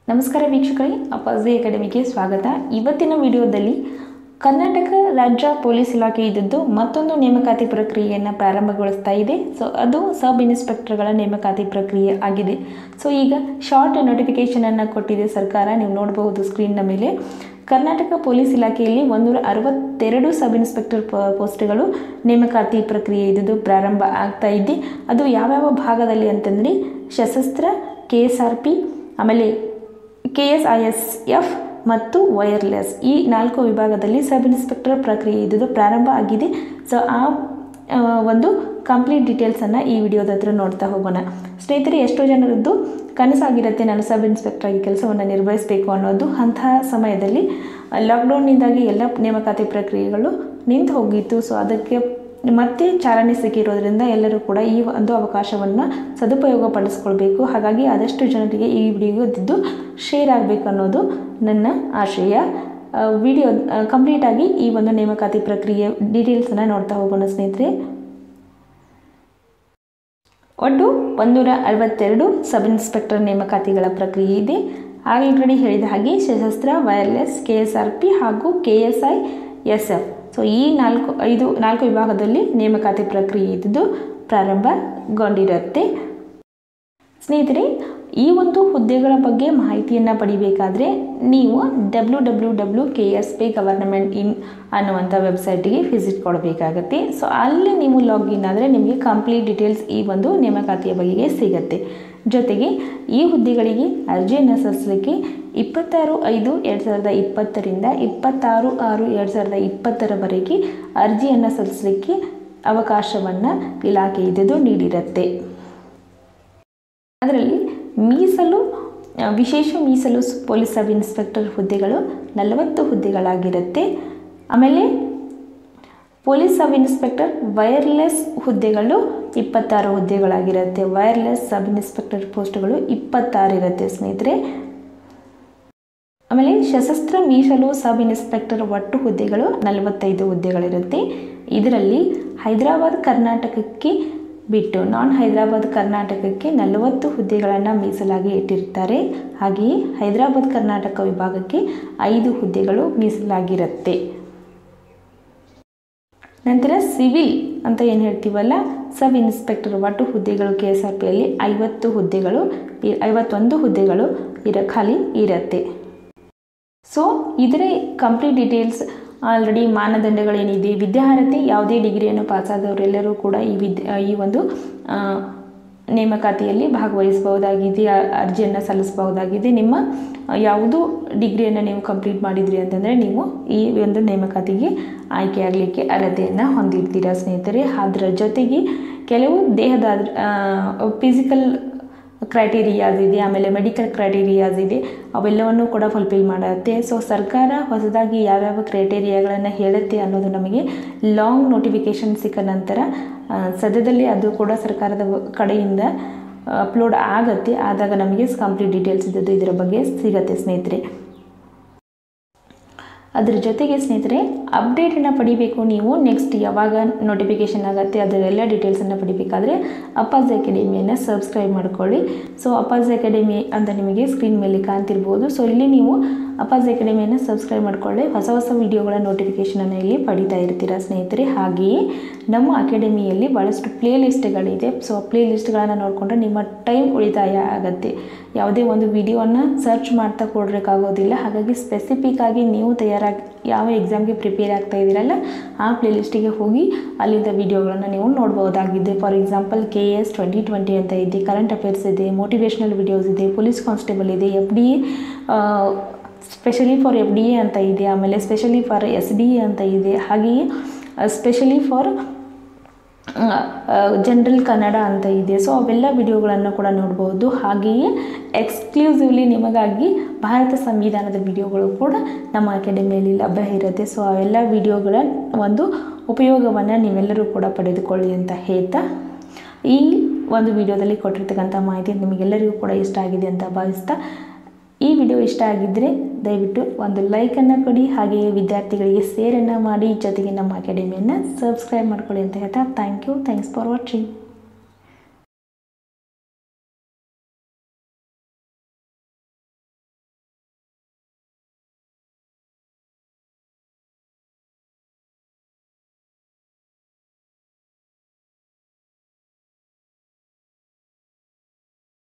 ನಮಸ್ಕಾರ ವೀಕ್ಷಕರೇ ಅಪ್ಪಾಜಿ ಅಕಾಡೆಮಿಗೆ ಸ್ವಾಗತ ಇವತ್ತಿನ ವಿಡಿಯೋದಲ್ಲಿ ಕರ್ನಾಟಕ ರಾಜ್ಯ ಪೊಲೀಸ್ ಇಲಾಖೆ ಇದ್ದದ್ದು ಮತ್ತೊಂದು ನೇಮಕಾತಿ ಪ್ರಕ್ರಿಯೆಯನ್ನು ಪ್ರಾರಂಭಗೊಳಿಸ್ತಾ ಇದೆ ಸೊ ಅದು ಸಬ್ ಇನ್ಸ್ಪೆಕ್ಟರ್ಗಳ ನೇಮಕಾತಿ ಪ್ರಕ್ರಿಯೆ ಆಗಿದೆ ಸೊ ಈಗ ಶಾರ್ಟ್ ನೋಟಿಫಿಕೇಷನನ್ನು ಕೊಟ್ಟಿದೆ ಸರ್ಕಾರ ನೀವು ನೋಡಬಹುದು ಸ್ಕ್ರೀನ್ನ ಮೇಲೆ ಕರ್ನಾಟಕ ಪೊಲೀಸ್ ಇಲಾಖೆಯಲ್ಲಿ ಒಂದೂರ ಅರವತ್ತೆರಡು ಸಬ್ ಇನ್ಸ್ಪೆಕ್ಟರ್ ಪ ಪೋಸ್ಟ್ಗಳು ನೇಮಕಾತಿ ಪ್ರಕ್ರಿಯೆ ಇದ್ದದ್ದು ಪ್ರಾರಂಭ ಆಗ್ತಾ ಇದೆ ಅದು ಯಾವ್ಯಾವ ಭಾಗದಲ್ಲಿ ಅಂತಂದರೆ ಸಶಸ್ತ್ರ ಕೆ ಎಸ್ ಆರ್ ಪಿ ಆಮೇಲೆ K S I S F ಮತ್ತು ವೈರ್ಲೆಸ್ ಈ ನಾಲ್ಕು ವಿಭಾಗದಲ್ಲಿ ಸಬ್ ಇನ್ಸ್ಪೆಕ್ಟರ್ ಪ್ರಕ್ರಿಯೆ ಇದ್ದುದು ಪ್ರಾರಂಭ ಆಗಿದೆ ಸೊ ಆ ಆ, ಒಂದು ಕಂಪ್ಲೀಟ್ ಡೀಟೇಲ್ಸನ್ನು ಈ ವಿಡಿಯೋದ ಹತ್ರ ನೋಡ್ತಾ ಹೋಗೋಣ ಸ್ನೇಹಿತರೆ ಎಷ್ಟೋ ಜನರದ್ದು ಕನಸಾಗಿರುತ್ತೆ ನಾನು ಸಬ್ ಇನ್ಸ್ಪೆಕ್ಟರ್ ಆಗಿ ಕೆಲಸವನ್ನು ನಿರ್ವಹಿಸಬೇಕು ಅನ್ನೋದು ಅಂತಹ ಸಮಯದಲ್ಲಿ ಲಾಕ್ಡೌನ್ನಿಂದಾಗಿ ಎಲ್ಲ ನೇಮಕಾತಿ ಪ್ರಕ್ರಿಯೆಗಳು ನಿಂತು ಹೋಗಿತ್ತು ಸೊ ಅದಕ್ಕೆ ಮತ್ತೆ ಚಾಲನೆ ಸಿಕ್ಕಿರೋದ್ರಿಂದ ಎಲ್ಲರೂ ಕೂಡ ಈ ಒಂದು ಅವಕಾಶವನ್ನು ಸದುಪಯೋಗ ಪಡಿಸ್ಕೊಳ್ಬೇಕು ಹಾಗಾಗಿ ಆದಷ್ಟು ಜನರಿಗೆ ಈ ವಿಡಿಯೋ ಇದ್ದು ಶೇರ್ ಆಗಬೇಕು ಅನ್ನೋದು ನನ್ನ ಆಶಯ ವಿಡಿಯೋ ಕಂಪ್ಲೀಟಾಗಿ ಈ ಒಂದು ನೇಮಕಾತಿ ಪ್ರಕ್ರಿಯೆ ಡೀಟೇಲ್ಸನ್ನು ನೋಡ್ತಾ ಹೋಗೋಣ ಸ್ನೇಹಿತರೆ ಒಟ್ಟು ಒಂದೂರ ಅರವತ್ತೆರಡು ಸಬ್ ಇನ್ಸ್ಪೆಕ್ಟರ್ ನೇಮಕಾತಿಗಳ ಪ್ರಕ್ರಿಯೆ ಇದೆ ಆಲ್ರೆಡಿ ಹೇಳಿದ ಹಾಗೆ ಸಶಸ್ತ್ರ wireless K S R P ಹಾಗೂ K S I S F so ಈ ನಾಲ್ಕು ಐದು ನಾಲ್ಕು ವಿಭಾಗದಲ್ಲಿ ನೇಮಕಾತಿ ಪ್ರಕ್ರಿಯೆ ಇದ್ದು ಪ್ರಾರಂಭಗೊಂಡಿರುತ್ತೆ ಸ್ನೇಹಿತರೆ ಈ ಒಂದು ಹುದ್ದೆಗಳ ಬಗ್ಗೆ ಮಾಹಿತಿಯನ್ನು ಪಡಿಬೇಕಾದ್ರೆ ನೀವು W W W K S P government in ಅನ್ನುವಂಥ ವೆಬ್ಸೈಟಿಗೆ ವಿಸಿಟ್ ಕೊಡಬೇಕಾಗತ್ತೆ ಸೊ ಅಲ್ಲಿ ನೀವು ಲಾಗಿನ್ ಆದರೆ ನಿಮಗೆ ಕಂಪ್ಲೀಟ್ ಡೀಟೇಲ್ಸ್ ಈ ಒಂದು ನೇಮಕಾತಿಯ ಬಗೆಗೆ ಸಿಗತ್ತೆ ಜೊತೆಗೆ ಈ ಹುದ್ದೆಗಳಿಗೆ ಅರ್ಜಿಯನ್ನು ಸಲ್ಲಿಸಲಿಕ್ಕೆ ಇಪ್ಪತ್ತಾರು ಐದು ಎರಡು ಸಾವಿರದ ಇಪ್ಪತ್ತರಿಂದ ಇಪ್ಪತ್ತಾರು ಆರು ಎರಡು ಸಾವಿರದ ಇಪ್ಪತ್ತರವರೆಗೆ ಅರ್ಜಿಯನ್ನು ಸಲ್ಲಿಸಲಿಕ್ಕೆ ಅವಕಾಶವನ್ನು ಇಲಾಖೆ ಇದ್ದು ನೀಡಿರುತ್ತೆ ಅದರಲ್ಲಿ ಮೀಸಲು ಆ, ವಿಶೇಷ ಮೀಸಲು ಸ್- ಪೊಲೀಸ್ ಸಬ್ ಇನ್ಸ್ಪೆಕ್ಟರ್ ಹುದ್ದೆಗಳು ನಲವತ್ತು ಹುದ್ದೆಗಳಾಗಿರುತ್ತೆ ಆಮೇಲೆ ಪೊಲೀಸ್ ಸಬ್ ಇನ್ಸ್ಪೆಕ್ಟರ್ ವೈರ್ಲೆಸ್ ಹುದ್ದೆಗಳು ಇಪ್ಪತ್ತಾರು ಹುದ್ದೆಗಳಾಗಿರುತ್ತೆ ವೈರ್ಲೆಸ್ ಸಬ್ ಇನ್ಸ್ಪೆಕ್ಟರ್ ಪೋಸ್ಟ್ಗಳು ಇಪ್ಪತ್ತಾರು ಇರುತ್ತೆ ಸ್ನೇಹಿತರೆ ಆಮೇಲೆ ಸಶಸ್ತ್ರ ಮೀಸಲು ಸಬ್ ಇನ್ಸ್ಪೆಕ್ಟರ್ ಒಟ್ಟು ಹುದ್ದೆಗಳು ನಲವತ್ತೈದು ಹುದ್ದೆಗಳಿರುತ್ತೆ ಇದರಲ್ಲಿ ಹೈದರಾಬಾದ್ ಕರ್ನಾಟಕಕ್ಕೆ ಬಿಟ್ಟು ನಾನ್ ಹೈದರಾಬಾದ್ ಕರ್ನಾಟಕಕ್ಕೆ ನಲವತ್ತು ಹುದ್ದೆಗಳನ್ನು ಮೀಸಲಾಗಿ ಇಟ್ಟಿರ್ತಾರೆ ಹಾಗೆಯೇ ಹೈದರಾಬಾದ್ ಕರ್ನಾಟಕ ವಿಭಾಗಕ್ಕೆ ಐದು ಹುದ್ದೆಗಳು ಮೀಸಲಾಗಿರುತ್ತೆ ನಂತರ ಸಿವಿಲ್ ಅಂತ ಏನು ಹೇಳ್ತೀವಲ್ಲ ಸಬ್ ಇನ್ಸ್ಪೆಕ್ಟರ್ ಒಟ್ಟು ಹುದ್ದೆಗಳು ಕೆ ಎಸ್ ಆರ್ ಪಿಯಲ್ಲಿ ಐವತ್ತು ಹುದ್ದೆಗಳು ಇ- ಐವತ್ತೊಂದು ಹುದ್ದೆಗಳು ಇರ ಖಾಲಿ ಇರುತ್ತೆ ಸೊ ಇದರ ಕಂಪ್ಲೀಟ್ ಡೀಟೇಲ್ಸ್ ಆಲ್ರೆಡಿ ಮಾನದಂಡಗಳೇನಿದೆ ವಿದ್ಯಾರ್ಹತೆ ಯಾವುದೇ ಡಿಗ್ರಿಯನ್ನು ಪಾಸಾದವರೆಲ್ಲರೂ ಕೂಡ ಈ ವಿದ್ಯ ಈ ಒಂದು ಆ, ನೇಮಕಾತಿಯಲ್ಲಿ ಭಾಗವಹಿಸಬಹುದಾಗಿದೆ ಆ- ಅರ್ಜಿಯನ್ನು ಸಲ್ಲಿಸಬಹುದಾಗಿದೆ ನಿಮ್ಮ ಆ, ಯಾವುದು ಡಿಗ್ರಿಯನ್ನು ನೀವು ಕಂಪ್ಲೀಟ್ ಮಾಡಿದ್ರಿ ಅಂತಂದರೆ ನೀವು ಈ ಒಂದು ನೇಮಕಾತಿಗೆ ಆಯ್ಕೆಯಾಗಲಿಕ್ಕೆ ಅರ್ಹತೆಯನ್ನು ಹೊಂದಿರ್ತೀರಾ ಸ್ನೇಹಿತರೆ ಅದರ ಜೊತೆಗೆ ಕೆಲವು ದೇಹದ ಫಿಸಿಕಲ್ ಕ್ರೈಟೀರಿಯಾಸ್ ಇದೆ ಆಮೇಲೆ ಮೆಡಿಕಲ್ ಕ್ರೈಟೀರಿಯಾಸ್ ಇದೆ ಅವೆಲ್ಲವನ್ನು ಕೂಡ ಫುಲ್ಫಿಲ್ ಮಾಡುತ್ತೆ ಸೊ ಸರ್ಕಾರ ಹೊಸದಾಗಿ ಯಾವ್ಯಾವ ಕ್ರೈಟೀರಿಯಾಗಳನ್ನು ಹೇಳುತ್ತೆ ಅನ್ನೋದು ನಮಗೆ ಲಾಂಗ್ ನೋಟಿಫಿಕೇಷನ್ ಸಿಕ್ಕ ನಂತರ ಆ, ಸದ್ಯದಲ್ಲೇ ಅದು ಕೂಡ ಸರ್ಕಾರದ ವ- ಕಡೆಯಿಂದ ಅಪ್ಲೋಡ್ ಆಗುತ್ತೆ ಆದಾಗ ನಮಗೆ ಕಂಪ್ಲೀಟ್ ಡೀಟೇಲ್ಸ್ ಇದ್ದದ್ದು ಇದರ ಬಗ್ಗೆ ಸಿಗತ್ತೆ ಸ್ನೇಹಿತರೆ ಅದ್ರ ಜೊತೆಗೆ ಸ್ನೇಹಿತರೆ ಅಪ್ಡೇಟನ್ನು ಪಡಿಬೇಕು ನೀವು ನೆಕ್ಸ್ಟ್ ಯಾವಾಗ ನೋಟಿಫಿಕೇಷನ್ ಆಗುತ್ತೆ ಅದರೆಲ್ಲ ಡೀಟೇಲ್ಸನ್ನು ಪಡಿಬೇಕಾದ್ರೆ ಅಪ್ಪಾಜ್ ಅಕಾಡೆಮಿಯನ್ನು ಸಬ್ಸ್ಕ್ರೈಬ್ ಮಾಡ್ಕೊಳ್ಳಿ ಸೊ ಅಪ್ಪಾಜ್ ಅಕಾಡೆಮಿ ಅಂತ ನಿಮಗೆ ಸ್ಕ್ರೀನ್ ಮೇಲೆ ಕಾಣ್ತಿರ್ಬೋದು ಸೊ ಇಲ್ಲಿ ನೀವು ಅಪ್ಪಾಜ್ ಅಕಾಡೆಮಿಯನ್ನು ಸಬ್ಸ್ಕ್ರೈಬ್ ಮಾಡ್ಕೊಳ್ಳಿ ಹೊಸ ಹೊಸ ವಿಡಿಯೋಗಳ ನೋಟಿಫಿಕೇಷನನ್ನು ಇಲ್ಲಿ ಪಡಿತಾ ಇರ್ತೀರಾ ಸ್ನೇಹಿತರೆ ಹಾಗೆಯೇ ನಮ್ಮ ಅಕಾಡೆಮಿಯಲ್ಲಿ ಭಾಳಷ್ಟು ಪ್ಲೇ ಲಿಸ್ಟ್ಗಳಿದೆ ಸೊ ಪ್ಲೇ ಲಿಸ್ಟ್ಗಳನ್ನು ನೋಡಿಕೊಂಡ್ರೆ ನಿಮ್ಮ ಟೈಮ್ ಉಳಿತಾಯ ಆಗುತ್ತೆ ಯಾವುದೇ ಒಂದು ವಿಡಿಯೋನ ಸರ್ಚ್ ಮಾಡ್ತಾ ಕೊಡಬೇಕಾಗೋದಿಲ್ಲ ಹಾಗಾಗಿ ಸ್ಪೆಸಿಫಿಕ್ ಆಗಿ ನೀವು ತಯಾರಾಗಿ ಯಾವ ಎಕ್ಸಾಮ್ಗೆ ಪ್ರಿಪೇರ್ ಆಗ್ತಾ ಇದ್ದೀರಲ್ಲ ಆ ಪ್ಲೇ ಲಿಸ್ಟಿಗೆ ಹೋಗಿ ಅಲ್ಲಿಂದ ವಿಡಿಯೋಗಳನ್ನು ನೀವು ನೋಡ್ಬೋದಾಗಿದೆ for example K S twenty twenty ಅಂತ ಇದೆ ಕರೆಂಟ್ ಅಫೇರ್ಸ್ ಇದೆ ಮೋಟಿವೇಶ್ನಲ್ ವಿಡಿಯೋಸ್ ಇದೆ ಪೊಲೀಸ್ ಕಾನ್ಸ್ಟೇಬಲ್ ಇದೆ F D specially for F D A ಅಂತ ಇದೆ ಆಮೇಲೆ specially for S D A ಅಂತ ಇದೆ ಹಾಗೆಯೇ ಸ್ಪೆಷಲಿ ಫಾರ್ ಜನರಲ್ ಕನ್ನಡ ಅಂತ ಇದೆ ಸೊ ಅವೆಲ್ಲ ವಿಡಿಯೋಗಳನ್ನು ಕೂಡ ನೋಡ್ಬೋದು ಹಾಗೆಯೇ ಎಕ್ಸ್ಕ್ಲೂಸಿವ್ಲಿ ನಿಮಗಾಗಿ ಭಾರತ ಸಂವಿಧಾನದ ವಿಡಿಯೋಗಳು ಕೂಡ ನಮ್ಮ ಅಕಾಡೆಮಿಯಲ್ಲಿ ಲಭ್ಯ ಇರುತ್ತೆ ಸೊ ಅವೆಲ್ಲ ವಿಡಿಯೋಗಳ ಒಂದು ಉಪಯೋಗವನ್ನು ನೀವೆಲ್ಲರೂ ಕೂಡ ಪಡೆದುಕೊಳ್ಳಿ ಅಂತ ಹೇಳ್ತಾ ಈ ಒಂದು ವಿಡಿಯೋದಲ್ಲಿ ಕೊಟ್ಟಿರ್ತಕ್ಕಂಥ ಮಾಹಿತಿ ನಿಮಗೆಲ್ಲರಿಗೂ ಕೂಡ ಇಷ್ಟ ಆಗಿದೆ ಅಂತ ಭಾವಿಸ್ತಾ ಈ ವಿಡಿಯೋ ಇಷ್ಟ ಆಗಿದ್ದರೆ ದಯವಿಟ್ಟು ಒಂದು ಲೈಕನ್ನು ಕೊಡಿ ಹಾಗೆಯೇ ವಿದ್ಯಾರ್ಥಿಗಳಿಗೆ ಸೇರನ್ನು ಮಾಡಿ ಜೊತೆಗೆ ನಮ್ಮ ಅಕಾಡೆಮಿಯನ್ನು ಸಬ್ಸ್ಕ್ರೈಬ್ ಮಾಡ್ಕೊಳ್ಳಿ ಅಂತ ಹೇಳ್ತಾ thank you thanks for watching